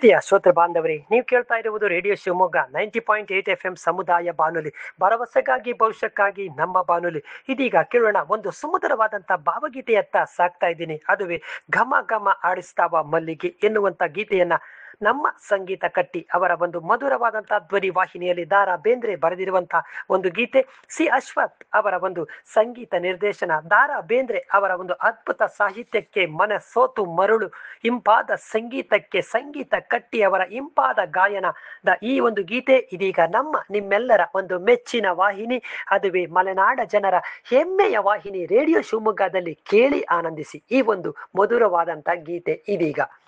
ಪ್ರೀತಿಯ ಶ್ರೋತೃ ಬಾಂಧವರೇ ನೀವು ಕೇಳ್ತಾ ಇರುವುದು radio Shivamogga ninety point eight F M ಸಮುದಾಯ ಬಾನುಲಿ ಭರವಸೆಗಾಗಿ ಭವಿಷ್ಯಕ್ಕಾಗಿ ನಮ್ಮ ಬಾನುಲಿ ಇದೀಗ ಕೇಳೋಣ ಒಂದು ಸುಮಧುರವಾದಂತ ಭಾವಗೀತೆಯತ್ತ ಸಾಕ್ತಾ ಇದ್ದೀನಿ ಅದುವೇ ಘಮ ಘಮ ಆಡಿಸ್ತಾವ ಮಲ್ಲಿಗೆ ಎನ್ನುವಂತ ಗೀತೆಯನ್ನ ನಮ್ಮ ಸಂಗೀತ ಕಟ್ಟಿ ಅವರ ಒಂದು ಮಧುರವಾದಂತಹ ಧ್ವನಿ ವಾಹಿನಿಯಲ್ಲಿ ದಾರಾ ಬೇಂದ್ರೆ ಬರೆದಿರುವಂತಹ ಒಂದು ಗೀತೆ ಸಿ ಅಶ್ವಥ್ ಅವರ ಒಂದು ಸಂಗೀತ ನಿರ್ದೇಶನ ದಾರಾ ಬೇಂದ್ರೆ ಅವರ ಒಂದು ಅದ್ಭುತ ಸಾಹಿತ್ಯಕ್ಕೆ ಮನ ಸೋತು ಮರುಳು ಇಂಪಾದ ಸಂಗೀತಕ್ಕೆ ಸಂಗೀತ ಕಟ್ಟಿ ಅವರ ಇಂಪಾದ ಗಾಯನದ ಈ ಒಂದು ಗೀತೆ ಇದೀಗ ನಮ್ಮ ನಿಮ್ಮೆಲ್ಲರ ಒಂದು ಮೆಚ್ಚಿನ ವಾಹಿನಿ ಅದುವೇ ಮಲೆನಾಡ ಜನರ ಹೆಮ್ಮೆಯ ವಾಹಿನಿ ರೇಡಿಯೋ ಶಿವಮೊಗ್ಗದಲ್ಲಿ ಕೇಳಿ ಆನಂದಿಸಿ ಈ ಒಂದು ಮಧುರವಾದಂತ ಗೀತೆ ಇದೀಗ